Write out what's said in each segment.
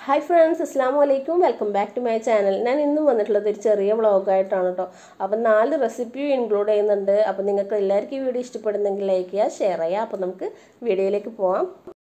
Hi friends അസ്സാം വലൈക്കും welcome back to my channel ഞാൻ ഇന്നും വന്നിട്ടുള്ളത് ഒരു ചെറിയ വ്ളോഗായിട്ടാണ് കേട്ടോ അപ്പം നാല് റെസിപ്പിയും ഇൻക്ലൂഡ് ചെയ്യുന്നുണ്ട് അപ്പം നിങ്ങൾക്ക് എല്ലാവർക്കും ഈ വീഡിയോ ഇഷ്ടപ്പെടുന്നെങ്കിൽ ലൈക്ക് ചെയ്യുക ഷെയർ ചെയ്യുക അപ്പം നമുക്ക് വീഡിയോയിലേക്ക് പോവാം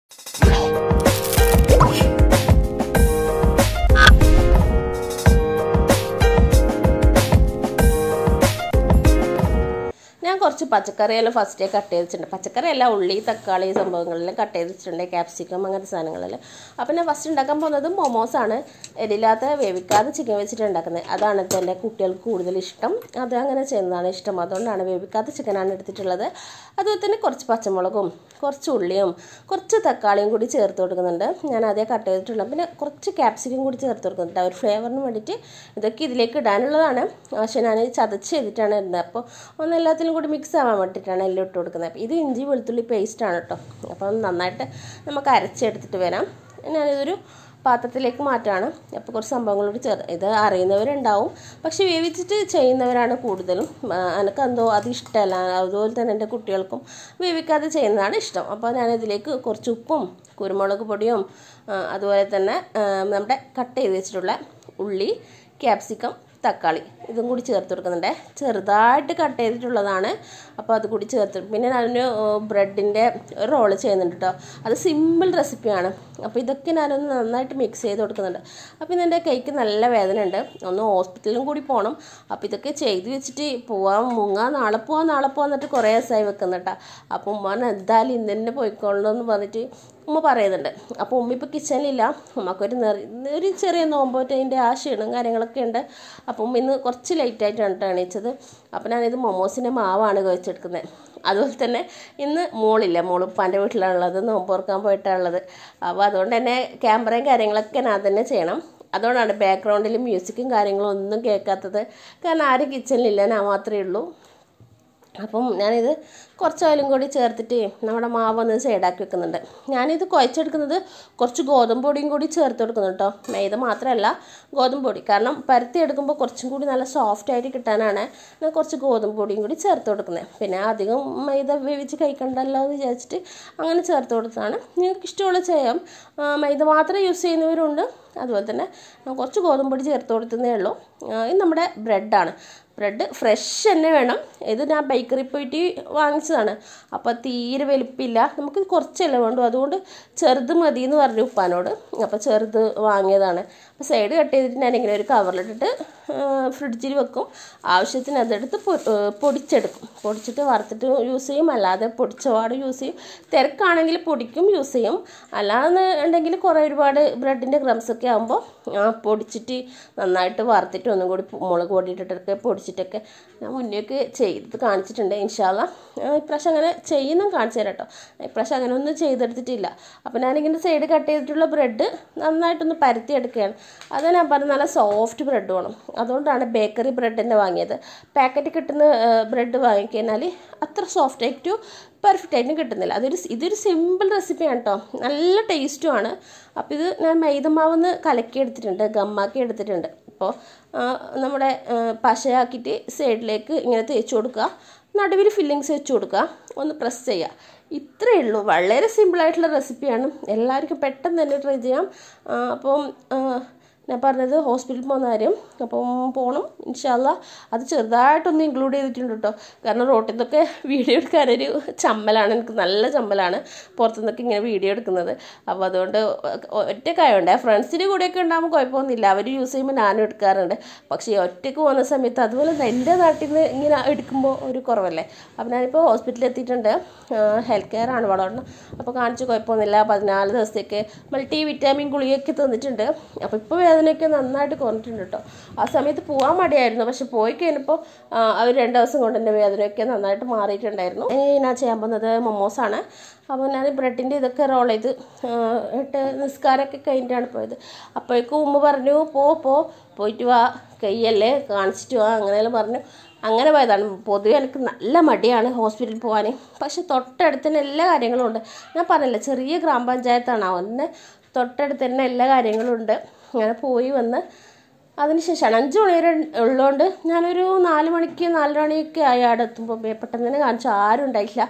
ഞാൻ കുറച്ച് പച്ചക്കറിയെല്ലാം ഫസ്റ്റേ കട്ട് ചെയ്ത് വെച്ചിട്ടുണ്ട് പച്ചക്കറിയല്ല ഉള്ളി തക്കാളി സംഭവങ്ങളെല്ലാം കട്ട് ചെയ്ത് വെച്ചിട്ടുണ്ട് ക്യാപ്സിക്കം അങ്ങനത്തെ സാധനങ്ങളെല്ലാം അപ്പം ഞാൻ ഫസ്റ്റ് ഉണ്ടാക്കാൻ പോകുന്നത് മൊമോസാണ് എരില്ലാത്ത വേവിക്കാതെ ചിക്കൻ വെച്ചിട്ട് ഉണ്ടാക്കുന്നത് അതാണ് എൻ്റെ കുട്ടികൾക്ക് കൂടുതൽ ഇഷ്ടം അത് അങ്ങനെ ചെയ്യുന്നതാണ് ഇഷ്ടം അതുകൊണ്ടാണ് വേവിക്കാത്ത ചിക്കനാണ് എടുത്തിട്ടുള്ളത് അതുപോലെ തന്നെ കുറച്ച് പച്ചമുളകും കുറച്ച് ഉള്ളിയും കുറച്ച് തക്കാളിയും കൂടി ചേർത്ത് കൊടുക്കുന്നുണ്ട് ഞാൻ അതേ കട്ട് ചെയ്തിട്ടുള്ളത് പിന്നെ കുറച്ച് ക്യാപ്സിക്കം കൂടി ചേർത്ത് കൊടുക്കുന്നുണ്ട് ആ ഒരു ഫ്ലേവറിന് വേണ്ടിയിട്ട് ഇതൊക്കെ ഇതിലേക്ക് ഇടാനുള്ളതാണ് പക്ഷേ ഞാൻ ചതച്ച് ചെയ്തിട്ടാണ് ഇടുന്നത് അപ്പോൾ ഒന്ന് എല്ലാത്തിലും കൂടി മിക്സ് ആവാൻ വേണ്ടിയിട്ടാണ് എല്ലാം ഇട്ട് കൊടുക്കുന്നത് അപ്പോൾ ഇത് ഇഞ്ചി വെളുത്തുള്ളി പേസ്റ്റാണ് കേട്ടോ അപ്പം നന്നായിട്ട് നമുക്ക് അരച്ചെടുത്തിട്ട് വരാം ഞാനിതൊരു പാത്രത്തിലേക്ക് മാറ്റാണ് അപ്പോൾ കുറച്ച് സംഭവങ്ങളോട് ചേർ ഇത് അറിയുന്നവരുണ്ടാവും പക്ഷെ വേവിച്ചിട്ട് ചെയ്യുന്നവരാണ് കൂടുതലും എനിക്ക് എന്തോ അത് ഇഷ്ടമല്ല അതുപോലെ തന്നെ എൻ്റെ കുട്ടികൾക്കും വേവിക്കാതെ ചെയ്യുന്നതാണ് ഇഷ്ടം അപ്പോൾ ഞാനിതിലേക്ക് കുറച്ച് ഉപ്പും കുരുമുളക് പൊടിയും അതുപോലെ തന്നെ നമ്മുടെ കട്ട് ചെയ്ത് വെച്ചിട്ടുള്ള ഉള്ളി ക്യാപ്സിക്കം തക്കാളി ഇതും കൂടി ചേർത്ത് കൊടുക്കുന്നുണ്ട് ചെറുതായിട്ട് കട്ട് ചെയ്തിട്ടുള്ളതാണ് അപ്പോൾ അത് കൂടി ചേർത്ത് പിന്നെ ഞാനൊരു ബ്രെഡിൻ്റെ ഒരു റോള് ചെയ്യുന്നുണ്ട് കേട്ടോ അത് സിമ്പിൾ റെസിപ്പിയാണ് അപ്പോൾ ഇതൊക്കെ ഞാനൊന്ന് നന്നായിട്ട് മിക്സ് ചെയ്ത് കൊടുക്കുന്നുണ്ട് അപ്പോൾ ഇതെൻ്റെ കൈക്ക് നല്ല വേദന ഉണ്ട് ഒന്ന് ഹോസ്പിറ്റലിലും കൂടി പോകണം അപ്പോൾ ഇതൊക്കെ ചെയ്ത് വെച്ചിട്ട് പോവാം മുങ്ങാൻ നാളെ പോവാം നാളെ പോകാൻ എന്നിട്ട് കുറേ ദിവസമായി വെക്കുന്നുട്ടാ അപ്പോൾ ഉമ്മ എന്തായാലും ഇന്ന് തന്നെ പോയിക്കോളണം എന്ന് പറഞ്ഞിട്ട് ഉമ്മ പറയുന്നുണ്ട് അപ്പോൾ ഉമ്മ ഇപ്പോൾ കിച്ചണിലില്ല ഉമ്മക്കൊരു ഒരു ചെറിയ നോമ്പോറ്റ് അതിൻ്റെ ആ ക്ഷീണം കാര്യങ്ങളൊക്കെ ഉണ്ട് അപ്പം ഉമ്മ ഇന്ന് കുറച്ച് ലേറ്റായിട്ടാണ് കേട്ടോ എണീച്ചത് അപ്പോൾ ഞാനിത് മൊമോസിൻ്റെ മാവാണ് കഴിച്ചെടുക്കുന്നത് അതുപോലെ തന്നെ ഇന്ന് മോളില്ല മോള് ഉപ്പാൻ്റെ വീട്ടിലാണുള്ളത് നോമ്പ് ഓർക്കാൻ പോയിട്ടാണുള്ളത് അപ്പോൾ അതുകൊണ്ട് തന്നെ ക്യാമറയും കാര്യങ്ങളൊക്കെ ഞാൻ തന്നെ ചെയ്യണം അതുകൊണ്ടാണ് ബാക്ക്ഗ്രൗണ്ടിൽ മ്യൂസിക്കും കാര്യങ്ങളും ഒന്നും കേൾക്കാത്തത് കാരണം ആരും കിച്ചണിലില്ല ഞാൻ മാത്രമേ ഉള്ളൂ അപ്പം ഞാനിത് കുറച്ച് ഓയിലും കൂടി ചേർത്തിട്ട് നമ്മുടെ മാവ് ഒന്ന് സൈഡാക്കി വെക്കുന്നുണ്ട് ഞാനിത് കുഴച്ചെടുക്കുന്നത് കുറച്ച് ഗോതമ്പ് പൊടിയും കൂടി ചേർത്ത് കൊടുക്കുന്നുണ്ട് കേട്ടോ മൈദ മാത്രമല്ല ഗോതമ്പ് പൊടി കാരണം പരത്തി എടുക്കുമ്പോൾ കുറച്ചും കൂടി നല്ല സോഫ്റ്റ് ആയിട്ട് കിട്ടാനാണ് ഞാൻ കുറച്ച് ഗോതമ്പ് പൊടിയും കൂടി ചേർത്ത് കൊടുക്കുന്നത് പിന്നെ അധികം മൈദ വേവിച്ച് കഴിക്കണ്ടല്ലോ എന്ന് വിചാരിച്ചിട്ട് അങ്ങനെ ചേർത്ത് കൊടുത്തതാണ് നിങ്ങൾക്ക് ഇഷ്ടമുള്ള ചെയ്യാം മൈദ മാത്രം യൂസ് ചെയ്യുന്നവരുണ്ട് അതുപോലെ തന്നെ കുറച്ച് ഗോതമ്പ് പൊടി ചേർത്ത് കൊടുത്തതേ ഉള്ളൂ ഇത് നമ്മുടെ ബ്രെഡാണ് ബ്രെഡ് ഫ്രഷ് തന്നെ വേണം ഇത് ഞാൻ ബേക്കറി പോയിട്ട് വാങ്ങിച്ചതാണ് അപ്പോൾ തീരെ വലിപ്പില്ല നമുക്ക് കുറച്ചല്ലേ വേണ്ടു അതുകൊണ്ട് ചെറുത് മതി എന്ന് പറഞ്ഞു ഉപ്പാനോട് അപ്പോൾ ചെറുത് വാങ്ങിയതാണ് അപ്പോൾ സൈഡ് കട്ട് ചെയ്തിട്ട് ഞാൻ ഇങ്ങനെ ഒരു കവറിലിട്ടിട്ട് ഫ്രിഡ്ജിൽ വെക്കും ആവശ്യത്തിന് അതെടുത്ത് പൊടിച്ചെടുക്കും പൊടിച്ചിട്ട് വറുത്തിട്ട് യൂസ് ചെയ്യും അല്ലാതെ പൊടിച്ച പാട് യൂസ് ചെയ്യും തിരക്കാണെങ്കിൽ പൊടിക്കും യൂസ് ചെയ്യും അല്ലാതെ ഉണ്ടെങ്കിൽ കുറേ ഒരുപാട് ബ്രെഡിൻ്റെ ക്രംസ് ഒക്കെ ആകുമ്പോൾ പൊടിച്ചിട്ട് നന്നായിട്ട് വറുത്തിട്ട് ഒന്നും കൂടി മുളക് പൊടി ഇട്ടിട്ടൊക്കെ പൊടിച്ചിട്ടൊക്കെ ഞാൻ മുന്നേക്ക് ചെയ്ത് കാണിച്ചിട്ടുണ്ട് ഇൻഷാല്ല ഇപ്രാവശ്യം അങ്ങനെ ചെയ്യുന്നതും കാണിച്ചു തരാം കേട്ടോ ഇപ്രാവശ്യം അങ്ങനെ ഒന്നും ചെയ്തെടുത്തിട്ടില്ല അപ്പോൾ ഞാനിങ്ങനെ സൈഡ് കട്ട് ചെയ്തിട്ടുള്ള ബ്രെഡ് നന്നായിട്ടൊന്ന് പരത്തി എടുക്കുകയാണ് അത് ഞാൻ പറഞ്ഞ നല്ല സോഫ്റ്റ് ബ്രെഡ് വേണം അതുകൊണ്ടാണ് ബേക്കറി ബ്രെഡ് തന്നെ വാങ്ങിയത് പാക്കറ്റ് കിട്ടുന്ന ബ്രെഡ് വാങ്ങിക്കഴിഞ്ഞാൽ അത്ര സോഫ്റ്റ് ആയിട്ട് പെർഫെക്റ്റ് ആയിട്ട് കിട്ടുന്നില്ല അതൊരു ഇതൊരു സിമ്പിൾ റെസിപ്പിയാണ് കേട്ടോ നല്ല ടേസ്റ്റുമാണ് അപ്പോൾ ഇത് ഞാൻ മൈദമാവെന്ന് കലക്കി എടുത്തിട്ടുണ്ട് ഗമ്മാക്കി എടുത്തിട്ടുണ്ട് അപ്പോൾ നമ്മുടെ പശയാക്കിയിട്ട് സൈഡിലേക്ക് ഇങ്ങനെ തേച്ച് കൊടുക്കുക നടുവിൽ ഫില്ലിങ്സ് വെച്ച് കൊടുക്കുക ഒന്ന് പ്രസ് ചെയ്യുക ഇത്രയേ ഉള്ളൂ വളരെ സിമ്പിളായിട്ടുള്ള റെസിപ്പിയാണ് എല്ലാവർക്കും പെട്ടെന്ന് തന്നെ ട്രൈ ചെയ്യാം അപ്പം ഞാൻ പറഞ്ഞത് ഹോസ്പിറ്റലിൽ പോകുന്ന കാര്യം അപ്പം പോകണം ഇൻഷാല്ല അത് ചെറുതായിട്ടൊന്ന് ഇൻക്ലൂഡ് ചെയ്തിട്ടുണ്ട് കേട്ടോ കാരണം റോട്ടിൽ നിന്നൊക്കെ വീഡിയോ എടുക്കാനൊരു ചമ്മലാണ് എനിക്ക് നല്ല ചമ്മലാണ് പുറത്തു നിന്നൊക്കെ ഇങ്ങനെ വീഡിയോ എടുക്കുന്നത് അപ്പോൾ അതുകൊണ്ട് ഒറ്റക്കായുണ്ട് ഫ്രണ്ട്സിൻ്റെ കൂടെയൊക്കെ ഉണ്ടാകുമ്പോൾ കുഴപ്പമൊന്നുമില്ല അവർ യൂസ് ചെയ്യുമ്പോൾ ഞാനും എടുക്കാറുണ്ട് പക്ഷേ ഒറ്റയ്ക്ക് പോകുന്ന സമയത്ത് അതുപോലെ എൻ്റെ നാട്ടിൽ നിന്ന് ഇങ്ങനെ എടുക്കുമ്പോൾ ഒരു കുറവല്ലേ അപ്പോൾ ഞാനിപ്പോൾ ഹോസ്പിറ്റലിൽ എത്തിയിട്ടുണ്ട് ഹെൽത്ത് കെയർ ആണ് വളരണം അപ്പോൾ കാണിച്ച് കുഴപ്പമൊന്നുമില്ല പതിനാല് ദിവസത്തേക്ക് മൾട്ടി വിറ്റാമിൻ ഗുളികയൊക്കെ തന്നിട്ടുണ്ട് അപ്പോൾ ഇപ്പോൾ വേദനയൊക്കെ നന്നായിട്ട് കുറഞ്ഞിട്ടുണ്ട് കേട്ടോ ആ സമയത്ത് പോകാൻ മടിയായിരുന്നു പക്ഷെ പോയി കഴിഞ്ഞപ്പോൾ അവർ രണ്ട് ദിവസം കൊണ്ട് എൻ്റെ വേദനയൊക്കെ നന്നായിട്ട് മാറിയിട്ടുണ്ടായിരുന്നു ഞാൻ ചെയ്യാൻ പോകുന്നത് മൊമോസാണ് അപ്പോൾ ഞാൻ ബ്രെഡിൻ്റെ ഇതൊക്കെ റോൾ ചെയ്ത് ഇട്ട് നിസ്കാരമൊക്കെ കഴിഞ്ഞിട്ടാണ് പോയത് അപ്പോഴേക്കും ഉമ്മ പറഞ്ഞു പോ പോ പോയിട്ട് വാ കൈയല്ലേ കാണിച്ചിട്ട് വാ അങ്ങനെയെല്ലാം പറഞ്ഞു അങ്ങനെ പോയതാണ് പൊതുവെ എനിക്ക് നല്ല മടിയാണ് ഹോസ്പിറ്റലിൽ പോകാൻ പക്ഷെ തൊട്ടടുത്ത് തന്നെ എല്ലാ കാര്യങ്ങളും ഉണ്ട് ഞാൻ പറഞ്ഞില്ല ചെറിയ ഗ്രാമപഞ്ചായത്താണ് അവൻ്റെ തൊട്ടടുത്ത് തന്നെ എല്ലാ കാര്യങ്ങളും ഉണ്ട് അങ്ങനെ പോയി വന്ന് അതിനുശേഷമാണ് അഞ്ച് മണി വരെ ഉള്ളതുകൊണ്ട് ഞാനൊരു നാല് മണിക്ക് നാലര മണിയൊക്കെ ആയി അവിടെ എത്തുമ്പോൾ പെട്ടെന്ന് തന്നെ കാണിച്ചു ആരും ഉണ്ടായില്ല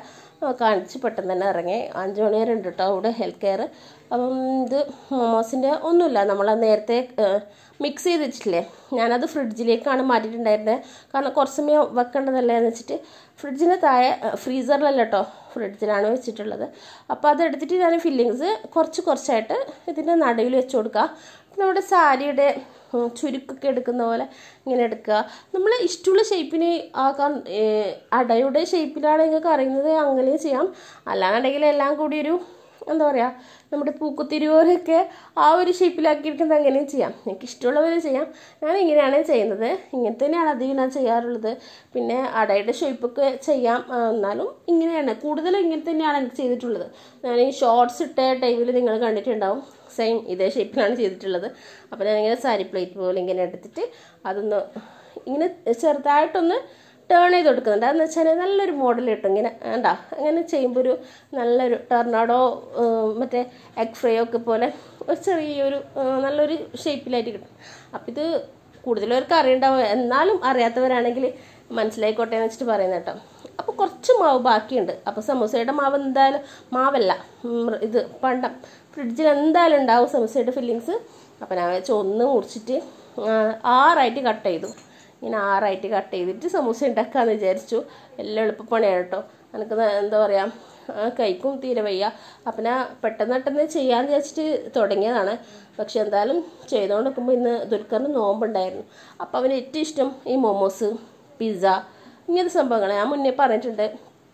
ആ, കാണിച്ച് പെട്ടെന്ന് തന്നെ ഇറങ്ങി അഞ്ച് മണി വരെ ഉണ്ട് കേട്ടോ അവിടെ ഹെൽത്ത് കെയർ അപ്പം ഇത് മൊമോസിൻ്റെ ഒന്നുമില്ല നമ്മൾ നേരത്തെ മിക്സ് ചെയ്ത് വെച്ചിട്ടില്ലേ ഞാനത് ഫ്രിഡ്ജിലേക്കാണ് മാറ്റിയിട്ടുണ്ടായിരുന്നത് കാരണം കുറച്ച് സമയം വെക്കേണ്ടതല്ലേ എന്ന് വെച്ചിട്ട് ഫ്രിഡ്ജിന് താഴെ ഫ്രീസറിലല്ല കേട്ടോ ഫ്രിഡ്ജിലാണ് വെച്ചിട്ടുള്ളത് അപ്പോൾ അത് എടുത്തിട്ട് ഞാൻ ഫില്ലിങ്സ് കുറച്ച് കുറച്ചായിട്ട് ഇതിൻ്റെ നടുവിൽ വെച്ച് കൊടുക്കുക നമ്മുടെ സാരിയുടെ ഉം, ചുരുക്കൊക്കെ എടുക്കുന്ന പോലെ ഇങ്ങനെ എടുക്കുക നമ്മൾ ഇഷ്ടമുള്ള ഷേപ്പിന് ആക്കാൻ ഏഹ്, അടയുടെ ഷേപ്പിലാണ് നിങ്ങൾക്ക് അറിയുന്നത് അങ്ങനെയും ചെയ്യാം അല്ലാന്നുണ്ടെങ്കിൽ എല്ലാം കൂടി ഒരു എന്താ പറയുക നമ്മുടെ പൂക്കുത്തിരി പോലെയൊക്കെ ആ ഒരു ഷേപ്പിലാക്കിയിരിക്കുന്നത് അങ്ങനെയും ചെയ്യാം എനിക്ക് ഇഷ്ടമുള്ളവരെ ചെയ്യാം ഞാൻ ഇങ്ങനെയാണ് ചെയ്യുന്നത് ഇങ്ങനെ തന്നെയാണ് അധികം ഞാൻ ചെയ്യാറുള്ളത് പിന്നെ അടയുടെ ഷേപ്പൊക്കെ ചെയ്യാം ആ, എന്നാലും ഇങ്ങനെയാണ് കൂടുതലും ഇങ്ങനെ തന്നെയാണ് എനിക്ക് ചെയ്തിട്ടുള്ളത് ഞാൻ ഈ ഷോർട്സ് ഇട്ട ടൈമിൽ നിങ്ങൾ കണ്ടിട്ടുണ്ടാവും സെയിം ഇതേ ഷേപ്പിലാണ് ചെയ്തിട്ടുള്ളത് അപ്പോൾ ഞാനിങ്ങനെ സാരി പ്ലേറ്റ് പോലെ ഇങ്ങനെ എടുത്തിട്ട് അതൊന്ന് ഇങ്ങനെ ചെറുതായിട്ടൊന്ന് ടേൺ ചെയ്ത് കൊടുക്കുന്നുണ്ട് അതെന്ന് വെച്ചാൽ നല്ലൊരു മോഡൽ കിട്ടും ഇങ്ങനെ വേണ്ട അങ്ങനെ ചെയ്യുമ്പോൾ ഒരു നല്ലൊരു ടർണാഡോ മറ്റേ എഗ് ഫ്രൈ ഒക്കെ പോലെ ഒരു ചെറിയൊരു ആ, നല്ലൊരു ഷേപ്പിലായിട്ട് കിട്ടും അപ്പം ഇത് കൂടുതലവർക്ക് അറിയണ്ടാവും എന്നാലും അറിയാത്തവരാണെങ്കിൽ മനസ്സിലായിക്കോട്ടെ എന്ന് വെച്ചിട്ട് പറയുന്നത് കേട്ടോ അപ്പോൾ കുറച്ച് മാവ് ബാക്കിയുണ്ട് അപ്പോൾ സമൂസയുടെ മാവ് എന്തായാലും മാവല്ല ഉം, ഇത് പണ്ടം ഫ്രിഡ്ജിൽ എന്തായാലും ഉണ്ടാവും സമൂസയുടെ ഫില്ലിങ്സ് അപ്പോൾ ഞാൻ വെച്ച് ഒന്ന് മുറിച്ചിട്ട് ആ, ആറായിട്ട് കട്ട് ചെയ്തു ഇങ്ങനെ ആറായിട്ട് കട്ട് ചെയ്തിട്ട് സമൂസ ഉണ്ടാക്കാമെന്ന് വിചാരിച്ചു എല്ലാം എളുപ്പപ്പണിയാണ് കേട്ടോ എനിക്ക് ന- എന്താ പറയുക കൈക്കും തീരെ വയ്യ അപ്പം ഞാൻ പെട്ടെന്ന് പെട്ടെന്ന് ചെയ്യാമെന്ന് വിചാരിച്ചിട്ട് തുടങ്ങിയതാണ് പക്ഷെ എന്തായാലും ചെയ്തുകൊണ്ട് നിൽക്കുമ്പോൾ ഇന്ന് ദുൽഖറിന് നോമ്പുണ്ടായിരുന്നു അപ്പോൾ അവന് ഏറ്റവും ഇഷ്ടം ഈ മോമോസ് പിസ്സ ഇങ്ങനത്തെ സംഭവങ്ങൾ ഞാൻ മുന്നേ പറഞ്ഞിട്ടുണ്ട്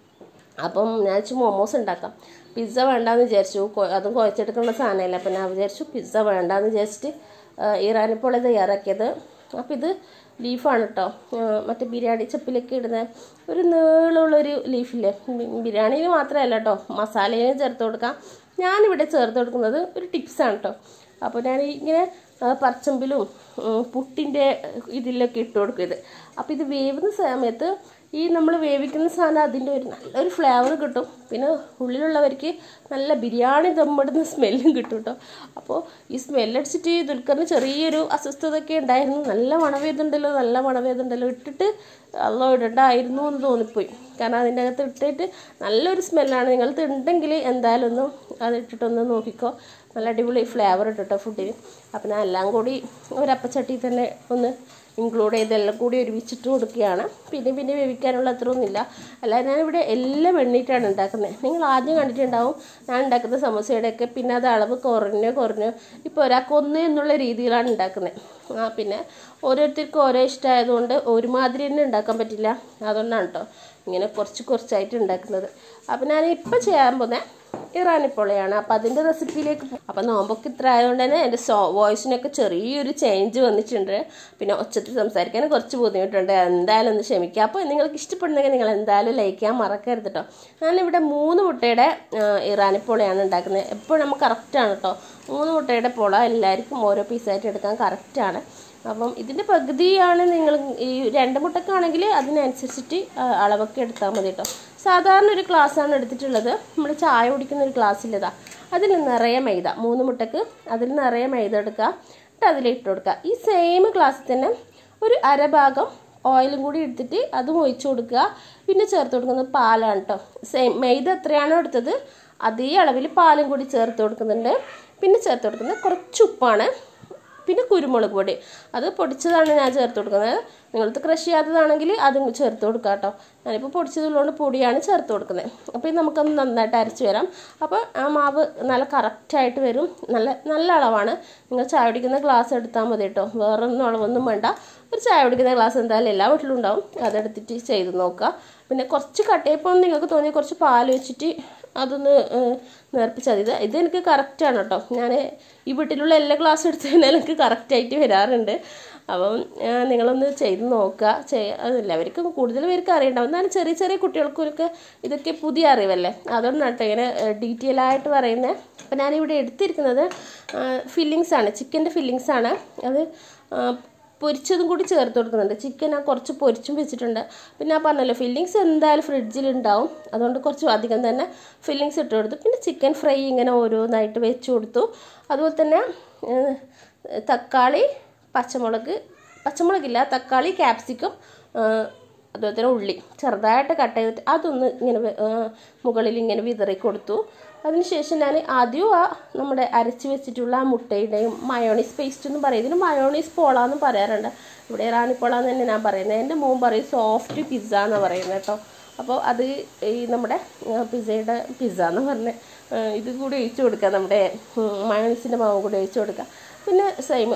അപ്പം ഞാൻ വെച്ച് മോമോസ് ഉണ്ടാക്കാം പിസ്സ വേണ്ടാന്ന് വിചാരിച്ചു കൊ- അതും കുഴച്ചെടുക്കുന്ന സാധനമല്ല അപ്പം ഞാൻ വിചാരിച്ചു പിസ്സ വേണ്ടാന്ന് വിചാരിച്ചിട്ട് ഇറാനിപ്പോൾ തയ്യാറാക്കിയത് അപ്പം ഇത് ലീഫാണ് കേട്ടോ മറ്റേ ബിരിയാണി ചപ്പിലൊക്കെ ഇടുന്ന ഒരു നീളമുള്ളൊരു ലീഫില്ലേ ബി- ബിരിയാണിയിൽ മാത്രമല്ല കേട്ടോ മസാലയും ചേർത്ത് കൊടുക്കാം ഞാനിവിടെ ചേർത്ത് കൊടുക്കുന്നത് ഒരു ടിപ്സാണ് കേട്ടോ അപ്പോൾ ഞാൻ ഇങ്ങനെ ആ, പച്ചമ്പിലും ഉം, പുട്ടിൻ്റെ ഇതിലൊക്കെ ഇട്ട് കൊടുക്കും ഇത് അപ്പോൾ ഇത് വേവുന്ന സമയത്ത് ഈ നമ്മൾ വേവിക്കുന്ന സാധനം അതിൻ്റെ ഒരു നല്ലൊരു ഫ്ലേവർ കിട്ടും പിന്നെ ഉള്ളിലുള്ളവർക്ക് നല്ല ബിരിയാണി ദമ്മിടുന്ന സ്മെല്ലും കിട്ടും കേട്ടോ അപ്പോൾ ഈ സ്മെല്ലടിച്ചിട്ട് ദുൽഖറിന് ചെറിയൊരു അസ്വസ്ഥതയൊക്കെ ഉണ്ടായിരുന്നു നല്ല മണവേതുണ്ടല്ലോ നല്ല മണവേതുണ്ടല്ലോ ഇട്ടിട്ട് അല്ലോ ഇടണ്ടായിരുന്നു എന്ന് തോന്നിപ്പോയി കാരണം അതിൻ്റെ അകത്ത് ഇട്ടിട്ട് നല്ലൊരു സ്മെല്ലാണ് നിങ്ങൾക്ക് ഉണ്ടെങ്കിൽ എന്തായാലും ഒന്ന് അത് ഇട്ടിട്ടൊന്ന് നോക്കിക്കോ നല്ല അടിപൊളി ഫ്ലേവർ ഇട്ടിട്ടോ ഫുഡിന് അപ്പം ഞാൻ എല്ലാം കൂടി ഒരപ്പച്ചട്ടി തന്നെ ഒന്ന് ഇൻക്ലൂഡ് ചെയ്ത് എല്ലാം കൂടി ഒരുമിച്ചിട്ട് കൊടുക്കുകയാണ് പിന്നെ പിന്നെ വേവിക്കാനുള്ള അത്രയൊന്നുമില്ല അല്ല ഞാനിവിടെ എല്ലാം എണ്ണീറ്റാണ് ഉണ്ടാക്കുന്നത് നിങ്ങൾ ആദ്യം കണ്ടിട്ടുണ്ടാവും ഞാൻ ഉണ്ടാക്കുന്ന സമോസയുടെയൊക്കെ പിന്നെ അത് അളവ് കുറഞ്ഞോ കുറഞ്ഞോ ഇപ്പോൾ ഒരാൾക്ക് ഒന്ന് എന്നുള്ള രീതിയിലാണ് ഉണ്ടാക്കുന്നത് ആ പിന്നെ ഓരോരുത്തർക്കും ഓരോ ഇഷ്ടമായതുകൊണ്ട് ഒരുമാതിരി തന്നെ ഉണ്ടാക്കാൻ പറ്റില്ല അതുകൊണ്ടാണ് കേട്ടോ ഇങ്ങനെ കുറച്ച് കുറച്ചായിട്ട് ഉണ്ടാക്കുന്നത് അപ്പം ഞാൻ ഇപ്പം ചെയ്യാൻ പോകുന്നത് ഇറാനിപ്പൊളയാണ് അപ്പം അതിൻ്റെ റെസിപ്പിയിലേക്ക് പോകും അപ്പം നോമ്പൊക്കെ ഇത്ര ആയതുകൊണ്ട് തന്നെ എൻ്റെ സോ വോയിസിനൊക്കെ ചെറിയൊരു ചേഞ്ച് വന്നിട്ടുണ്ട് പിന്നെ ഒച്ചത്തിൽ സംസാരിക്കാൻ കുറച്ച് ബുദ്ധിമുട്ടുണ്ട് എന്തായാലും ഒന്ന് ക്ഷമിക്കുക അപ്പോൾ നിങ്ങൾക്ക് ഇഷ്ടപ്പെടുന്നെങ്കിൽ നിങ്ങൾ എന്തായാലും ലൈക്ക് ചെയ്യാൻ മറക്കരുത് കേട്ടോ ഞാനിവിടെ മൂന്ന് മുട്ടയുടെ ആ, ഇറാനിപ്പൊളയാണ് ഉണ്ടാക്കുന്നത് എപ്പോഴും നമുക്ക് കറക്റ്റാണ് കേട്ടോ മൂന്ന് മുട്ടയുടെ പൊള എല്ലാവർക്കും ഓരോ പീസായിട്ട് എടുക്കാൻ കറക്റ്റാണ് അപ്പം ഇതിൻ്റെ പകുതിയാണ് നിങ്ങൾ ഈ രണ്ട് മുട്ടക്കാണെങ്കിൽ അതിനനുസരിച്ചിട്ട് ആ, അളവൊക്കെ എടുത്താൽ മതി കേട്ടോ സാധാരണ ഒരു ഗ്ലാസ്സാണ് എടുത്തിട്ടുള്ളത് നമ്മൾ ചായ കുടിക്കുന്ന ഒരു ഗ്ലാസ്സിലതാ അതിൽ നിറയെ മൈദ മൂന്ന് മുട്ടക്ക് അതിൽ നിറയെ മൈദ എടുക്കുക എന്നിട്ട് അതിലിട്ട് കൊടുക്കുക ഈ സെയിം ഗ്ലാസ്സിൽ തന്നെ ഒരു അരഭാഗം ഓയിലും കൂടി എടുത്തിട്ട് അതും ഒഴിച്ചു കൊടുക്കുക പിന്നെ ചേർത്ത് കൊടുക്കുന്നത് പാലാണ് കേട്ടോ സെയിം മൈദ എത്രയാണോ എടുത്തത് അതേ അളവിൽ പാലും കൂടി ചേർത്ത് കൊടുക്കുന്നുണ്ട് പിന്നെ ചേർത്ത് കൊടുക്കുന്നത് കുറച്ച് ഉപ്പാണ് പിന്നെ കുരുമുളക് പൊടി അത് പൊടിച്ചതാണ് ഞാൻ ചേർത്ത് കൊടുക്കുന്നത് നിങ്ങൾക്ക് ക്രഷ് ചെയ്യാത്തതാണെങ്കിൽ അതും ചേർത്ത് കൊടുക്കാം കേട്ടോ ഞാനിപ്പോൾ പൊടിച്ചതുള്ളതുകൊണ്ട് പൊടിയാണ് ചേർത്ത് കൊടുക്കുന്നത് അപ്പോൾ ഇത് നമുക്കൊന്ന് നന്നായിട്ട് അരച്ച് വരാം അപ്പോൾ ആ മാവ് നല്ല കറക്റ്റായിട്ട് വരും നല്ല നല്ല അളവാണ് നിങ്ങൾ ചായ കുടിക്കുന്ന ഗ്ലാസ് എടുത്താൽ മതി കേട്ടോ വേറൊന്നും അളവൊന്നും വേണ്ട ഒരു ചായ കുടിക്കുന്ന ഗ്ലാസ് എന്തായാലും എല്ലാ വീട്ടിലും ഉണ്ടാവും അതെടുത്തിട്ട് ചെയ്ത് നോക്കുക പിന്നെ കുറച്ച് കട്ടയപ്പം നിങ്ങൾക്ക് തോന്നി കുറച്ച് പാൽ വെച്ചിട്ട് അതൊന്ന് ഏഹ്, നേർപ്പിച്ചാൽ മതി ഇത് ഇത് എനിക്ക് കറക്റ്റാണ് കേട്ടോ ഞാൻ ഈ വീട്ടിലുള്ള എല്ലാ ക്ലാസ് എടുത്തു കഴിഞ്ഞാൽ എനിക്ക് കറക്റ്റായിട്ട് വരാറുണ്ട് അപ്പം ഏഹ്, നിങ്ങളൊന്ന് ചെയ്ത് നോക്കുക ചെയ്യ എല്ലാവർക്കും കൂടുതൽ പേർക്ക് അറിയണ്ടാവും എന്നാലും ചെറിയ ചെറിയ കുട്ടികൾക്കൊക്കെ ഇതൊക്കെ പുതിയ അറിവല്ലേ അതുകൊണ്ടാണ് കേട്ടോ ഇങ്ങനെ ഡീറ്റെയിൽ ആയിട്ട് പറയുന്നത് അപ്പം ഞാനിവിടെ എടുത്തിരിക്കുന്നത് ഫില്ലിങ്സ് ആണ് ചിക്കൻ്റെ ഫില്ലിങ്സ് ആണ് അത് ആ, പൊരിച്ചതും കൂടി ചേർത്ത് കൊടുക്കുന്നുണ്ട് ചിക്കൻ ഞാൻ കുറച്ച് പൊരിച്ചും വെച്ചിട്ടുണ്ട് പിന്നെ ഞാൻ പറഞ്ഞല്ലോ ഫില്ലിങ്സ് എന്തായാലും ഫ്രിഡ്ജിൽ ഉണ്ടാവും അതുകൊണ്ട് കുറച്ച് അധികം തന്നെ ഫില്ലിങ്സ് ഇട്ട് കൊടുത്തു പിന്നെ ചിക്കൻ ഫ്രൈ ഇങ്ങനെ ഓരോന്നായിട്ട് വെച്ച് കൊടുത്തു അതുപോലെ തന്നെ ഏഹ്, തക്കാളി പച്ചമുളക് പച്ചമുളകില്ല തക്കാളി ക്യാപ്സിക്കം അതുപോലെ തന്നെ ഉള്ളി ചെറുതായിട്ട് കട്ട് ചെയ്തിട്ട് അതൊന്ന് ഇങ്ങനെ വെ- ആ, മുകളിൽ ഇങ്ങനെ വിതറി കൊടുത്തു അതിനുശേഷം ഞാൻ ആദ്യം ആ നമ്മുടെ അരച്ച് വെച്ചിട്ടുള്ള ആ മുട്ടയുടെയും മയോണീസ് പേസ്റ്റ് എന്ന് പറയും ഇതിന് മയോണീസ് പോളാന്ന് പറയാറുണ്ട് ഇവിടെ റാണി പോളാന്ന് തന്നെ ഞാൻ പറയുന്നത് എൻ്റെ മോൻ പറയും സോഫ്റ്റ് പിസ്സ എന്ന് പറയുന്നത് കേട്ടോ അപ്പോൾ അത് ഈ നമ്മുടെ പിസ്സയുടെ പിസ്സ എന്ന് പറഞ്ഞ ഇത് കൂടി ഒഴിച്ച് കൊടുക്കുക നമ്മുടെ മയോണീസിൻ്റെ മാവ് കൂടി ഒഴിച്ച് കൊടുക്കുക പിന്നെ സെയിം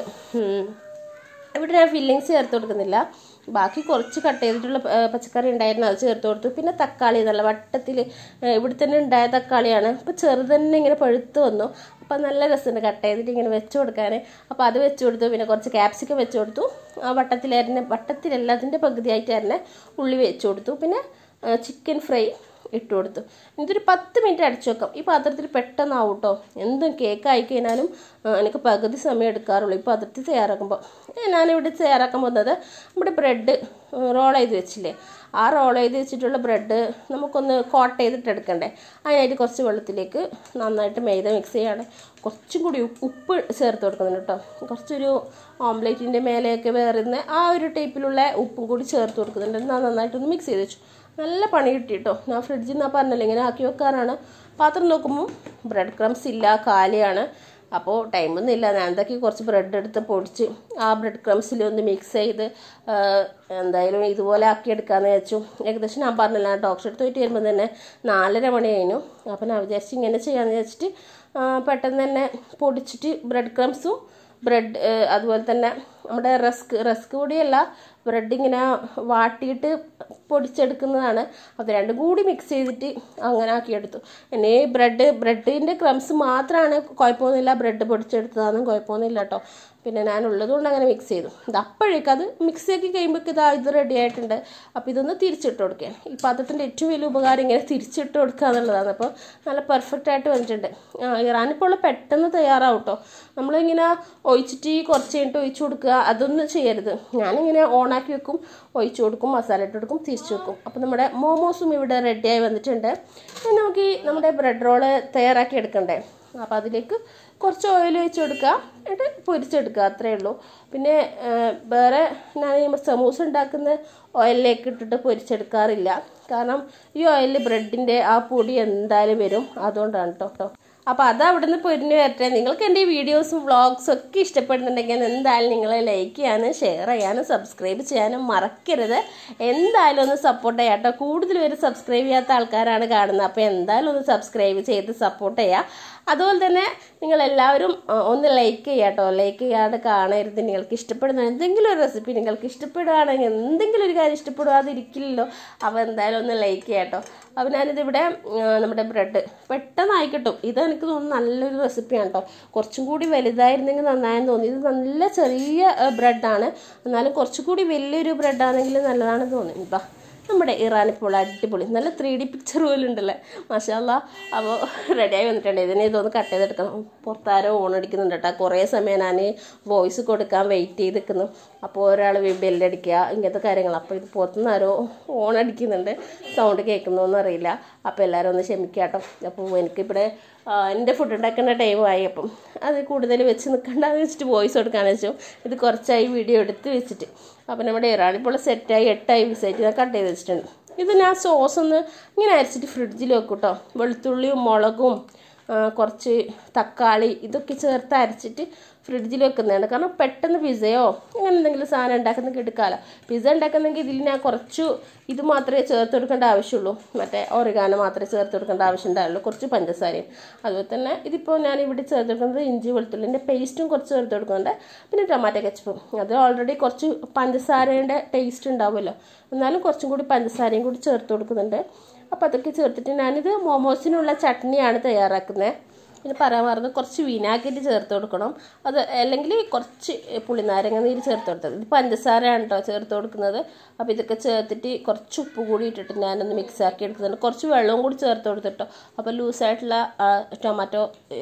ഇവിടെ ഞാൻ ഫില്ലിങ്സ് ചേർത്ത് കൊടുക്കുന്നില്ല ബാക്കി കുറച്ച് കട്ട് ചെയ്തിട്ടുള്ള ആ, പച്ചക്കറി ഉണ്ടായിരുന്നു അത് ചേർത്ത് കൊടുത്തു പിന്നെ തക്കാളി നല്ല വട്ടത്തിൽ ഇവിടെ തന്നെ ഉണ്ടായ തക്കാളിയാണ് അപ്പോൾ ചെറുത് തന്നെ ഇങ്ങനെ പഴുത്ത് വന്നു അപ്പോൾ നല്ല രസമുണ്ട് കട്ട് ചെയ്തിട്ട് ഇങ്ങനെ വെച്ച് കൊടുക്കാൻ അപ്പോൾ അത് വെച്ച് കൊടുത്തു പിന്നെ കുറച്ച് ക്യാപ്സിക്കം വെച്ച് കൊടുത്തു ആ വട്ടത്തിലായിരുന്നെ വട്ടത്തിലല്ല അതിൻ്റെ പകുതിയായിട്ട് തന്നെ ഉള്ളി വെച്ച് കൊടുത്തു പിന്നെ ചിക്കൻ ഫ്രൈ ഇട്ട് കൊടുത്തു ഇതൊരു പത്ത് മിനിറ്റ് അടച്ചു വെക്കാം ഈ പാത്രത്തിൽ പെട്ടെന്നാവും കേട്ടോ എന്തും കേക്ക് ആയി കഴിഞ്ഞാലും ആ, എനിക്ക് പകുതി സമയം എടുക്കാറുള്ളൂ ഈ പാത്രത്തിൽ തയ്യാറാക്കുമ്പോൾ ഏ, ഞാനിവിടെ തയ്യാറാക്കാൻ പോകുന്നത് നമ്മുടെ ബ്രെഡ് റോൾ ചെയ്ത് വെച്ചില്ലേ ആ റോൾ ചെയ്ത് വെച്ചിട്ടുള്ള ബ്രെഡ് നമുക്കൊന്ന് കോട്ട് ചെയ്തിട്ട് എടുക്കണ്ടേ അതിനായിട്ട് കുറച്ച് വെള്ളത്തിലേക്ക് നന്നായിട്ട് മൈദ മിക്സ് ചെയ്യാണ് കുറച്ചും കൂടി ഉപ്പ് ഉപ്പ് ചേർത്ത് കൊടുക്കുന്നുണ്ട് കേട്ടോ കുറച്ചൊരു ഓംലേറ്റിൻ്റെ മേലെയൊക്കെ വേറുന്ന ആ ഒരു ടൈപ്പിലുള്ള ഉപ്പും കൂടി ചേർത്ത് കൊടുക്കുന്നുണ്ട് എന്നാൽ നന്നായിട്ടൊന്ന് മിക്സ് ചെയ്ത് വെച്ചു നല്ല പണി കിട്ടി കേട്ടോ ഞാൻ ഫ്രിഡ്ജിൽ നിന്ന് പറഞ്ഞല്ലോ ഇങ്ങനെ ആക്കി വെക്കാറാണ് പാത്രം നോക്കുമ്പോൾ ബ്രെഡ് ക്രംസ് ഇല്ല കാലിയാണ് അപ്പോൾ ടൈമൊന്നും ഇല്ല ഞാൻ എന്തൊക്കെ കുറച്ച് ബ്രെഡ് എടുത്ത് പൊടിച്ച് ആ ബ്രെഡ് ക്രംസിൽ ഒന്ന് മിക്സ് ചെയ്ത് ആ, എന്തായാലും ഇതുപോലെ ആക്കി എടുക്കാമെന്ന് വെച്ചു ഏകദേശം ഞാൻ പറഞ്ഞില്ല ഞാൻ ഡോക്ടറെ അടുത്ത് പോയിട്ട് വരുമ്പോൾ തന്നെ നാലര മണി കഴിഞ്ഞു അപ്പോൾ ഞാൻ വിചാരിച്ച് ഇങ്ങനെ ചെയ്യാമെന്ന് വിചാരിച്ചിട്ട് ആ, പെട്ടെന്ന് തന്നെ പൊടിച്ചിട്ട് ബ്രെഡ് ക്രംസും ബ്രെഡ് അതുപോലെ തന്നെ നമ്മുടെ റസ്ക് റസ്ക് പൊടിയല്ല ബ്രെഡ് ഇങ്ങനെ വാട്ടിയിട്ട് പൊടിച്ചെടുക്കുന്നതാണ് അത് രണ്ടും കൂടി മിക്സ് ചെയ്തിട്ട് അങ്ങനെ ആക്കിയെടുത്തു ഇനി ബ്രെഡ് ബ്രെഡിൻ്റെ ക്രംസ് മാത്രമാണ് കുഴപ്പമൊന്നുമില്ല ബ്രെഡ് പൊടിച്ചെടുത്തതാണെന്നും കുഴപ്പമൊന്നുമില്ല കേട്ടോ പിന്നെ ഞാൻ ഉള്ളതുകൊണ്ട് അങ്ങനെ മിക്സ് ചെയ്തു ഇത് അപ്പോഴേക്കും അത് മിക്സ് ആക്കി കഴിയുമ്പോൾ ഇതാ ഇത് റെഡി ആയിട്ടുണ്ട് അപ്പോൾ ഇതൊന്ന് തിരിച്ചിട്ട് കൊടുക്കുകയാണ് ഈ പാത്രത്തിൻ്റെ ഏറ്റവും വലിയ ഉപകാരം ഇങ്ങനെ തിരിച്ചിട്ട് കൊടുക്കുക എന്നുള്ളതാണ് അപ്പോൾ നല്ല പെർഫെക്റ്റ് ആയിട്ട് വന്നിട്ടുണ്ട് ആ, ഇറാനിപ്പോൾ പെട്ടെന്ന് തയ്യാറാവും കേട്ടോ നമ്മളിങ്ങനെ ഒഴിച്ചിട്ട് കുറച്ച് കഴിഞ്ഞിട്ട് ഒഴിച്ചു കൊടുക്കുക അതൊന്നും ചെയ്യരുത് ഞാനിങ്ങനെ ഓണാക്കി വെക്കും ഒഴിച്ചു കൊടുക്കും മസാല ഇട്ട് കൊടുക്കും തിരിച്ചു വെക്കും അപ്പോൾ നമ്മുടെ മോമോസും ഇവിടെ റെഡിയായി വന്നിട്ടുണ്ട് ഇനി നമുക്ക് ഈ നമ്മുടെ ബ്രെഡ് റോള് തയ്യാറാക്കി എടുക്കണ്ടേ അപ്പോൾ അതിലേക്ക് കുറച്ച് ഓയിൽ ഒഴിച്ച് കൊടുക്കുക എന്നിട്ട് പൊരിച്ചെടുക്കുക അത്രയേ ഉള്ളൂ പിന്നെ ആ, വേറെ ഞാൻ ഈ സമൂസ ഉണ്ടാക്കുന്ന ഓയിലിലേക്ക് ഇട്ടിട്ട് പൊരിച്ചെടുക്കാറില്ല കാരണം ഈ ഓയിലിൽ ബ്രെഡിൻ്റെ ആ പൊടി എന്തായാലും വരും അതുകൊണ്ടാണ് കേട്ടോ അപ്പോൾ അത് അവിടെ നിന്ന് പൊരിഞ്ഞ് വരട്ടെ നിങ്ങൾക്ക് എൻ്റെ ഈ വീഡിയോസും വ്ളോഗ്സും ഒക്കെ ഇഷ്ടപ്പെടുന്നുണ്ടെങ്കിൽ എന്തായാലും നിങ്ങൾ ലൈക്ക് ചെയ്യാനും ഷെയർ ചെയ്യാനും സബ്സ്ക്രൈബ് ചെയ്യാനും മറക്കരുത് എന്തായാലും ഒന്ന് സപ്പോർട്ട് ചെയ്യാം കേട്ടോ കൂടുതൽ പേര് സബ്സ്ക്രൈബ് ചെയ്യാത്ത ആൾക്കാരാണ് കാണുന്നത് അപ്പോൾ എന്തായാലും ഒന്ന് സബ്സ്ക്രൈബ് ചെയ്ത് സപ്പോർട്ട് ചെയ്യുക അതുപോലെ തന്നെ നിങ്ങൾ എല്ലാവരും ആ, ഒന്ന് ലൈക്ക് ചെയ്യുക കേട്ടോ ലൈക്ക് ചെയ്യാതെ കാണരുത് നിങ്ങൾക്ക് ഇഷ്ടപ്പെടുന്ന എന്തെങ്കിലും ഒരു റെസിപ്പി നിങ്ങൾക്ക് ഇഷ്ടപ്പെടുകയാണെങ്കിൽ എന്തെങ്കിലും ഒരു കാര്യം ഇഷ്ടപ്പെടാതിരിക്കില്ലല്ലോ അപ്പോൾ എന്തായാലും ഒന്ന് ലൈക്ക് ചെയ്യാം കേട്ടോ അപ്പോൾ ഞാനിതിവിടെ ആ, നമ്മുടെ ബ്രെഡ് പെട്ടെന്നായി കിട്ടും ഇത് എനിക്ക് തോന്നുന്നു നല്ലൊരു റെസിപ്പിയാണ് കേട്ടോ കുറച്ചും കൂടി വലുതായിരുന്നെങ്കിൽ നന്നായെന്ന് തോന്നി ഇത് നല്ല ചെറിയ ബ്രെഡാണ് എന്നാലും കുറച്ചും കൂടി വലിയൊരു ബ്രെഡാണെങ്കിൽ നല്ലതാണെന്ന് തോന്നി ഇപ്പം നമ്മുടെ ഇറാനിപ്പോൾ അടിപൊളി നല്ല ത്രീ ഡി പിക്ചർ പോലും ഉണ്ടല്ലേ മാഷാല്ല അപ്പോൾ റെഡിയായി വന്നിട്ടുണ്ട് ഇതിനെ ഇതൊന്ന് കട്ട് ചെയ്തെടുക്കണം പുറത്താരോ ഓൺ അടിക്കുന്നുണ്ട് കേട്ടോ കുറേ സമയം ഞാൻ വോയിസ് കൊടുക്കാൻ വെയിറ്റ് ചെയ്ത് നിൽക്കുന്നു അപ്പോൾ ഒരാൾ ബെല്ലടിക്കുക ഇങ്ങനത്തെ കാര്യങ്ങൾ അപ്പോൾ ഇത് പുറത്തുനിന്ന് ആരോ ഓൺ അടിക്കുന്നുണ്ട് സൗണ്ട് കേൾക്കുന്നോന്നും അറിയില്ല അപ്പോൾ എല്ലാവരും ഒന്ന് ക്ഷമിക്കുക കേട്ടോ അപ്പോൾ എനിക്കിവിടെ ആ, എൻ്റെ ഫുഡ് ഉണ്ടാക്കുന്ന ടൈമായി അപ്പം അത് കൂടുതൽ വെച്ച് നിൽക്കണ്ടെന്ന് വെച്ചിട്ട് വോയിസ് കൊടുക്കാന്ന് വെച്ചു ഇത് കുറച്ചായി വീഡിയോ എടുത്ത് വെച്ചിട്ട് അപ്പം നമ്മുടെ ഇറാനിപ്പോൾ സെറ്റായി എട്ടായി വിസായിട്ട് ഞാൻ കട്ട് ചെയ്ത് വെച്ചിട്ടുണ്ട് ഇത് ഞാൻ സോസ് ഒന്ന് ഇങ്ങനെ അരച്ചിട്ട് ഫ്രിഡ്ജിൽ വെക്കും കേട്ടോ വെളുത്തുള്ളിയും മുളകും ആ, കുറച്ച് തക്കാളി ഇതൊക്കെ ചേർത്ത് അരച്ചിട്ട് ഫ്രിഡ്ജിൽ വെക്കുന്നതാണ് കാരണം പെട്ടെന്ന് പിസയോ അങ്ങനെ എന്തെങ്കിലും സാധനം ഉണ്ടാക്കുന്ന എടുക്കാമല്ലോ പിസ്സ ഉണ്ടാക്കുന്നെങ്കിൽ ഇതിൽ ഞാൻ കുറച്ച് ഇത് മാത്രമേ ചേർത്ത് കൊടുക്കേണ്ട ആവശ്യമുള്ളൂ മറ്റേ ഓറിഗാനോ മാത്രമേ ചേർത്ത് കൊടുക്കേണ്ട ആവശ്യം ഉണ്ടാവുള്ളൂ കുറച്ച് പഞ്ചസാരയും അതുപോലെ തന്നെ ഇതിപ്പോൾ ഞാൻ ഇവിടെ ചേർത്ത് കൊടുക്കുന്നത് ഇഞ്ചി വെളുത്തുള്ളിൻ്റെ പേസ്റ്റും കുറച്ച് ചേർത്ത് കൊടുക്കുന്നുണ്ട് പിന്നെ ടൊമാറ്റോ കെച്ചപ്പും അത് ഓൾറെഡി കുറച്ച് പഞ്ചസാരയുടെ ടേസ്റ്റ് ഉണ്ടാവുമല്ലോ എന്നാലും കുറച്ചും കൂടി പഞ്ചസാരയും കൂടി ചേർത്ത് കൊടുക്കുന്നുണ്ട് അപ്പോൾ അതൊക്കെ ചേർത്തിട്ട് ഞാനിത് മോമോസിനുള്ള ചട്നിയാണ് തയ്യാറാക്കുന്നത് പിന്നെ പറയാൻ മറന്ന് കുറച്ച് വിനാഗിരി ചേർത്ത് കൊടുക്കണം അത് അല്ലെങ്കിൽ കുറച്ച് പുളിനാരങ്ങ നീര് ചേർത്ത് കൊടുത്തത് ഇത് പഞ്ചസാരയാണ് കേട്ടോ ചേർത്ത് കൊടുക്കുന്നത് അപ്പോൾ ഇതൊക്കെ ചേർത്തിട്ട് കുറച്ച് ഉപ്പ് കൂടി ഇട്ടിട്ട് ഞാനൊന്ന് മിക്സ് ആക്കി എടുക്കുന്നുണ്ട് കുറച്ച് വെള്ളവും കൂടി ചേർത്ത് കൊടുത്തിട്ടോ അപ്പോൾ ലൂസായിട്ടുള്ള ടൊമാറ്റോ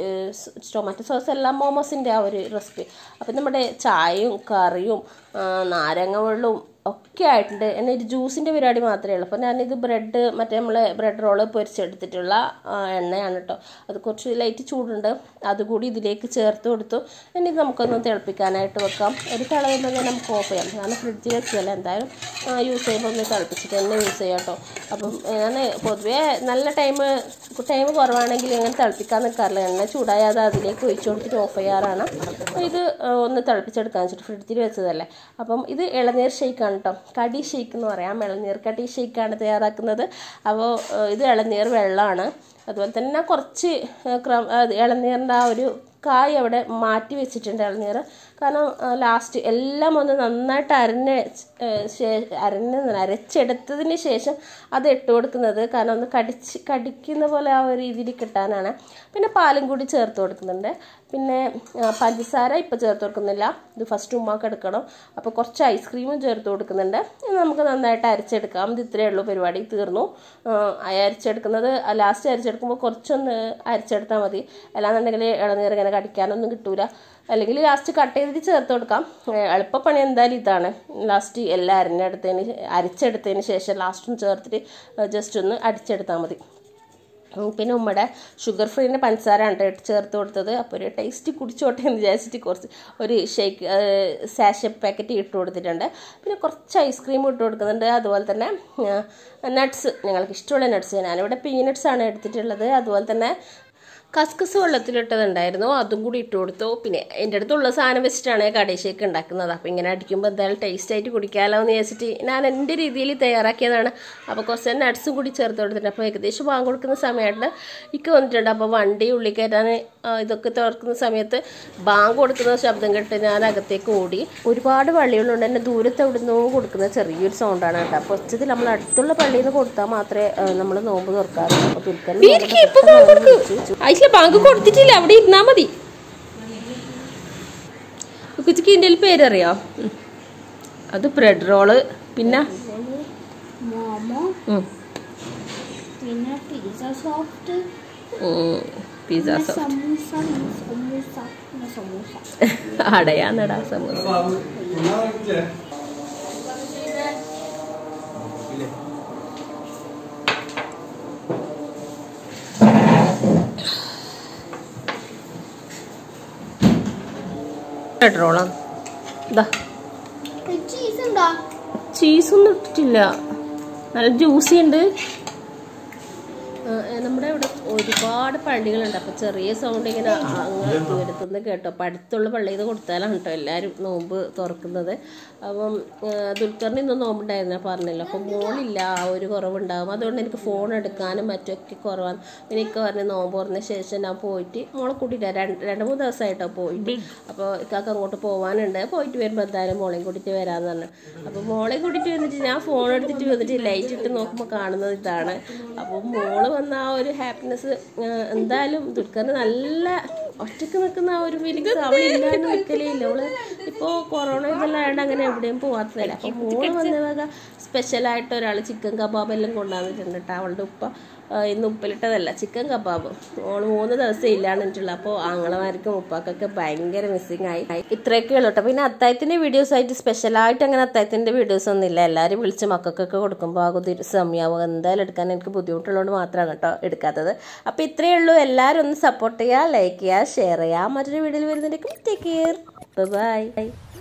ടൊമാറ്റോ സോസ് എല്ലാം മോമോസിൻ്റെ ആ ഒരു റെസിപ്പി അപ്പോൾ നമ്മുടെ ചായയും കറിയും ആ, നാരങ്ങ വെള്ളവും ഒക്കെ ആയിട്ടുണ്ട് എന്നെ ഒരു ജ്യൂസിൻ്റെ പരിപാടി മാത്രമേ ഉള്ളൂ അപ്പോൾ ഞാനിത് ബ്രെഡ് മറ്റേ നമ്മൾ ബ്രെഡ് റോള് പൊരിച്ചെടുത്തിട്ടുള്ള ആ, എണ്ണയാണ് കേട്ടോ അത് കുറച്ച് ലൈറ്റ് ചൂടുണ്ട് അതുകൂടി ഇതിലേക്ക് ചേർത്ത് കൊടുത്തു ഇനി ഇത് നമുക്കൊന്ന് തിളപ്പിക്കാനായിട്ട് വെക്കാം ഒരു തിളകുമ്പോൾ തന്നെ നമുക്ക് ഓഫ് ചെയ്യാം കാരണം ഫ്രിഡ്ജിൽ വെച്ചതല്ല എന്തായാലും യൂസ് ചെയ്യുമ്പോൾ ഒന്ന് തിളപ്പിച്ചിട്ട് തന്നെ യൂസ് ചെയ്യാം കേട്ടോ അപ്പം ഞാൻ പൊതുവേ നല്ല ടൈം ടൈം കുറവാണെങ്കിൽ ഇങ്ങനെ തിളപ്പിക്കാൻ നിൽക്കാറില്ല എണ്ണ ചൂടായാൽ അത് അതിലേക്ക് ഒഴിച്ചു കൊടുത്തിട്ട് ഓഫ് ചെയ്യാറാണ് ഇത് ആ, ഒന്ന് തിളപ്പിച്ചെടുക്കാൻ വെച്ചിട്ട് ഫ്രിഡ്ജിൽ വെച്ചതല്ലേ അപ്പം ഇത് ഇളനീർ ഷെയ്ക്കാണ് കേട്ടോ കടി ഷെയ്ക്ക് എന്ന് പറയാം ഇളനീർ കടി ഷെയ്ക്കാണ് തയ്യാറാക്കുന്നത് അപ്പോൾ ഇത് ഇളനീർ വെള്ളമാണ് അതുപോലെ തന്നെ കുറച്ച് ക്രം അത് ഇളനീറിൻ്റെ ആ ഒരു കായ് അവിടെ മാറ്റി വെച്ചിട്ടുണ്ട് ഇളനീർ കാരണം ലാസ്റ്റ് എല്ലാം ഒന്ന് നന്നായിട്ട് അരഞ്ഞ് ഏഹ് ശേ- അരഞ്ഞ് അരച്ചെടുത്തതിന് ശേഷം അത് ഇട്ട് കൊടുക്കുന്നത് കാരണം ഒന്ന് കടിച്ച് കടിക്കുന്ന പോലെ ആ ഒരു രീതിയിൽ കിട്ടാനാണ് പിന്നെ പാലും കൂടി ചേർത്ത് കൊടുക്കുന്നുണ്ട് പിന്നെ ആ, പഞ്ചസാര ഇപ്പോൾ ചേർത്ത് കൊടുക്കുന്നില്ല ഇത് ഫസ്റ്റ് ഉമ്മാക്ക് എടുക്കണം അപ്പോൾ കുറച്ച് ഐസ്ക്രീമും ചേർത്ത് കൊടുക്കുന്നുണ്ട് ഇത് നമുക്ക് നന്നായിട്ട് അരച്ചെടുക്കാം ഇത് ഇത്രയേ ഉള്ളൂ പരിപാടി തീർന്നു ആ, അരച്ചെടുക്കുന്നത് ലാസ്റ്റ് അരച്ചെടുക്കുമ്പോൾ കുറച്ചൊന്ന് അരച്ചെടുത്താൽ മതി അല്ലാന്നുണ്ടെങ്കിൽ ഇളനീർ ഇങ്ങനെ കടിക്കാനൊന്നും കിട്ടൂല അല്ലെങ്കിൽ ലാസ്റ്റ് കട്ട് ചെയ്തിട്ട് ചേർത്ത് കൊടുക്കാം ഏ, എളുപ്പപ്പണി എന്തായാലും ഇതാണ് ലാസ്റ്റ് എല്ലാം അരഞ്ഞെടുത്തതിന് ശേ- അരച്ചെടുത്തതിന് ശേഷം ലാസ്റ്റും ചേർത്തിട്ട് ജസ്റ്റ് ഒന്ന് അടിച്ചെടുത്താൽ മതി ഉം, പിന്നെ ഉമ്മയുടെ ഷുഗർ ഫ്രീൻ്റെ പഞ്ചസാരയാണ് കേട്ടോ ചേർത്ത് കൊടുത്തത് അപ്പോൾ ഒരു ടേസ്റ്റ് കുടിച്ചോട്ടെ എന്ന് വിചാരിച്ചിട്ട് കുറച്ച് ഒരു ഷേക്ക് സാഷ പാക്കറ്റ് ഇട്ട് കൊടുത്തിട്ടുണ്ട് പിന്നെ കുറച്ച് ഐസ്ക്രീം ഇട്ട് കൊടുക്കുന്നുണ്ട് അതുപോലെ തന്നെ നട്ട്സ് ഞങ്ങൾക്ക് ഇഷ്ടമുള്ള നട്ട്സ് ഞാനിവിടെ പീനട്സ് ആണ് എടുത്തിട്ടുള്ളത് അതുപോലെ തന്നെ കസ്കസ് വെള്ളത്തിലിട്ടതുണ്ടായിരുന്നു അതും കൂടി ഇട്ട് കൊടുത്തു പിന്നെ എൻ്റെ അടുത്തുള്ള സാധനം വെച്ചിട്ടാണ് കടേശേക്ക് ഉണ്ടാക്കുന്നത് അപ്പോൾ ഇങ്ങനെ അടിക്കുമ്പോൾ എന്തായാലും ടേസ്റ്റ് ആയിട്ട് കുടിക്കാമല്ലോ എന്ന് വിചാരിച്ചിട്ട് ഞാൻ എൻ്റെ രീതിയിൽ തയ്യാറാക്കിയതാണ് അപ്പോൾ കുറച്ച് നട്ട്സും കൂടി ചേർത്ത് കൊടുത്തിട്ടുണ്ട് അപ്പോൾ ഏകദേശം വാങ്ങി കൊടുക്കുന്ന സമയമായിട്ട് ഇക്ക വന്നിട്ടുണ്ട് അപ്പോൾ വണ്ടി ഉള്ളിൽ കയറ്റാൻ ആ, ഇതൊക്കെ തുറക്കുന്ന സമയത്ത് ബാങ്ക് കൊടുക്കുന്ന ശബ്ദം കേട്ട് ഞാൻ അകത്തേക്ക് ഓടി ഒരുപാട് പള്ളികളുണ്ട് എന്നെ ദൂരത്ത് എവിടെ നിന്നോ കൊടുക്കുന്ന ചെറിയൊരു സൗണ്ടാണ് കേട്ടോ അപ്പോൾ ഒച്ചത്തിൽ നമ്മൾ അടുത്തുള്ള പള്ളിയിൽ നിന്ന് കൊടുത്താൽ മാത്രമേ നമ്മൾ നോമ്പ് തുറക്കാറുള്ളൂ അപ്പോൾ തുൽക്കൽ ആയിട്ടില്ല ബാങ്ക് കൊടുത്തിട്ടില്ല അവിടെ ഇരുന്നാ മതി കുച്ചിക്ക് ഇതിൻ്റെ പേരറിയോ ഉം. അത് ബ്രെഡ് റോള് പിന്നെ മോമോ ഉം, പിന്നെ പിസ്സ സോഫ്റ്റ് ഉം, പിസ്സ സോ സമൂസ സമൂസ പിന്നെ സമൂസ അടയാന്നടാ സമൂസ ബ്രെഡ് റോളാ ഇതാ ചീസ് ഉണ്ടോ ചീസൊന്നും ഇട്ടിട്ടില്ല നല്ല ജ്യൂസി ഉണ്ട് ആ, ഏ, നമ്മുടെ ഇവിടെ ഒരുപാട് പള്ളികളുണ്ട് അപ്പോൾ ചെറിയ സൗണ്ട് ഇങ്ങനെ അങ്ങ് ദൂരത്തുനിന്ന് കേട്ടോ അപ്പം അടുത്തുള്ള പള്ളിയിൽ നിന്ന് കൊടുത്താലാണ് കേട്ടോ എല്ലാവരും നോമ്പ് തുറക്കുന്നത് അപ്പം ഏ, ദുൽഖറിന് ഇന്ന് നോമ്പുണ്ടായിരുന്നു ഞാൻ പറഞ്ഞല്ലോ അപ്പം മോളില്ല ആ ഒരു കുറവുണ്ടാകും അതുകൊണ്ട് എനിക്ക് ഫോൺ എടുക്കാനും മറ്റൊക്കെ കുറവാണ് പിന്നെ ഇക്ക പറഞ്ഞ് നോമ്പ് തുറന്ന ശേഷം ഞാൻ പോയിട്ട് മോളെ കൂട്ടിയില്ല രണ്ട് രണ്ട് മൂന്ന് ദിവസമായിട്ടോ പോയിട്ട് അപ്പോൾ ഇക്കാക്ക് അങ്ങോട്ട് പോകാനുണ്ട് പോയിട്ട് വരുമ്പോൾ എന്തായാലും മോളെയും കൂട്ടിയിട്ട് വരാമെന്ന് പറഞ്ഞു അപ്പോൾ മോളെ കൂട്ടിയിട്ട് വന്നിട്ട് ഞാൻ ഫോൺ എടുത്തിട്ട് വന്നിട്ട് ലൈറ്റ് ഇട്ട് നോക്കുമ്പോൾ കാണുന്നത് ഇതാണ് അപ്പോൾ മോള് വന്ന ആ ഒരു ഹാപ്പിനെസ് എന്തായാലും ദുൽഖറിന് നല്ല ഒറ്റക്ക് നിൽക്കുന്ന ആ ഒരു ഫീലിങ്സ് അവളില്ലാണ്ട് നിൽക്കലേ ഇല്ല അവള് ഇപ്പോൾ കൊറോണ ഇതെല്ലാം ആയതുകൊണ്ട് അങ്ങനെ എവിടെയും പോകാത്തതല്ല അപ്പോൾ മോള് വന്ന വക സ്പെഷ്യലായിട്ട് ഒരാൾ ചിക്കൻ കബാബ് എല്ലാം കൊണ്ടുവന്നിട്ടുണ്ട് കേട്ടോ അവളുടെ ഉപ്പ ആ, ഇന്ന് ഉപ്പിലിട്ടതല്ല ചിക്കൻ കബാബ് ഓള് മൂന്ന് ദിവസം ഇല്ലാണ്ടിട്ടുള്ള അപ്പോൾ ആങ്ങളമാർക്കും ഉപ്പാക്കൊക്കെ ഭയങ്കര മിസ്സിങ് ആയി ഇത്രയൊക്കെ ഉള്ളൂ കേട്ടോ പിന്നെ അത്തായത്തിൻ്റെ വീഡിയോസ് ആയിട്ട് സ്പെഷ്യലായിട്ട് അങ്ങനെ അത്തായത്തിൻ്റെ വീഡിയോസ് ഒന്നും ഇല്ല എല്ലാവരും വിളിച്ച് മക്കൾക്കൊക്കെ കൊടുക്കുമ്പോൾ ആകും സമയമാവും എന്തായാലും എടുക്കാൻ എനിക്ക് ബുദ്ധിമുട്ടുള്ളതുകൊണ്ട് മാത്രമാണ് കേട്ടോ എടുക്കാത്തത് അപ്പോൾ ഇത്രയേ ഉള്ളൂ എല്ലാവരും ഒന്ന് സപ്പോർട്ട് ചെയ്യുക ലൈക്ക് ചെയ്യുക ഷെയർ ചെയ്യുക മറ്റൊരു വീഡിയോയിൽ വരുന്നതിലേക്ക് ടേക്ക് കെയർ ബൈ